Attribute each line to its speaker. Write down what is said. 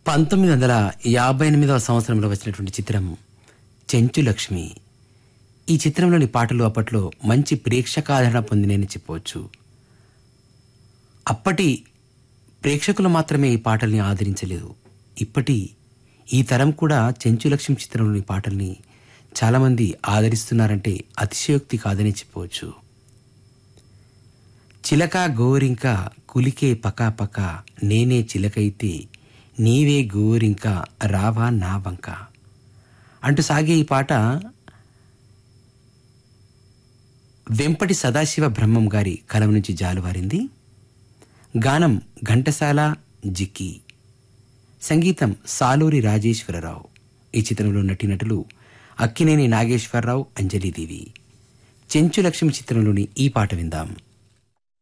Speaker 1: పంతొమ్మిది వందల యాభై ఎనిమిదవ సంవత్సరంలో వచ్చినటువంటి చిత్రం చెంచు లక్ష్మి ఈ చిత్రంలోని పాటలు అప్పట్లో మంచి ప్రేక్షకాదరణ పొందినని చెప్పవచ్చు అప్పటి ప్రేక్షకులు మాత్రమే ఈ పాటల్ని ఆదరించలేదు ఇప్పటి ఈ తరం కూడా చెంచు లక్ష్మి చిత్రంలోని పాటల్ని చాలామంది ఆదరిస్తున్నారంటే అతిశయోక్తి కాదని చెప్పవచ్చు చిలక గోరింక కులికే పకా పక నేనే చిలకైతే నీవే గోరింక రావా నా వంక అంటూ సాగే ఈ పాట వెంపటి సదాశివ బ్రహ్మం గారి కలం నుంచి జాలువారింది గానం ఘంటసాల జిక్కి సంగీతం సాలూరి రాజేశ్వరరావు ఈ చిత్రంలో నటినటులు అక్కినేని నాగేశ్వరరావు అంజలిదేవి చెంచు లక్ష్మి చిత్రంలోని ఈ పాట విందాం